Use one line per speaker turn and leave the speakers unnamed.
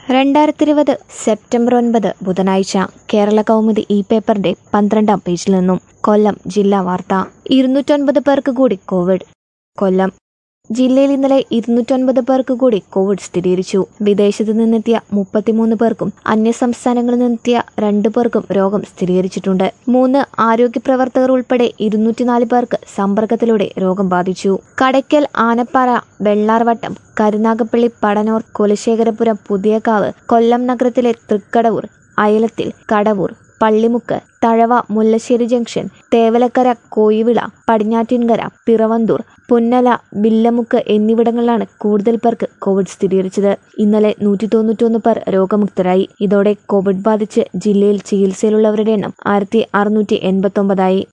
രണ്ടായിരത്തി ഇരുപത് സെപ്റ്റംബർ ഒൻപത് ബുധനാഴ്ച കേരള കൗമുദി ഈ പേപ്പറിന്റെ പന്ത്രണ്ടാം പേജിൽ നിന്നും കൊല്ലം ജില്ലാ വാർത്ത ഇരുന്നൂറ്റൊൻപത് പേർക്ക് കൂടി കോവിഡ് കൊല്ലം ജില്ലയിൽ ഇന്നലെ ഇരുന്നൂറ്റൊൻപത് പേർക്ക് കൂടി കോവിഡ് സ്ഥിരീകരിച്ചു വിദേശത്ത് നിന്നെത്തിയ മുപ്പത്തിമൂന്ന് പേർക്കും അന്യസംസ്ഥാനങ്ങളിൽ നിന്നെത്തിയ രണ്ടു പേർക്കും രോഗം സ്ഥിരീകരിച്ചിട്ടുണ്ട് മൂന്ന് ആരോഗ്യ പ്രവർത്തകർ ഉൾപ്പെടെ ഇരുന്നൂറ്റിനാല് പേർക്ക് സമ്പർക്കത്തിലൂടെ രോഗം ബാധിച്ചു കടയ്ക്കൽ ആനപ്പാറ വെള്ളാർവട്ടം കരുനാഗപ്പള്ളി പടനൂർ കുലശേഖരപുരം പുതിയകാവ് കൊല്ലം നഗരത്തിലെ തൃക്കടവൂർ അയലത്തിൽ കടവൂർ പള്ളിമുക്ക് തഴവ മുല്ലശ്ശേരി ജംഗ്ഷൻ തേവലക്കര കോയിവിള പടിഞ്ഞാറ്റിൻകര പിറവന്തൂർ പുന്നല ബില്ലമുക്ക് എന്നിവിടങ്ങളിലാണ് കൂടുതൽ പേർക്ക് കോവിഡ് സ്ഥിരീകരിച്ചത് ഇന്നലെ നൂറ്റി തൊണ്ണൂറ്റൊന്ന് പേർ രോഗമുക്തരായി ഇതോടെ കോവിഡ് ബാധിച്ച് ജില്ലയിൽ ചികിത്സയിലുള്ളവരുടെ എണ്ണം ആയിരത്തി അറുന്നൂറ്റി എൺപത്തൊമ്പതായി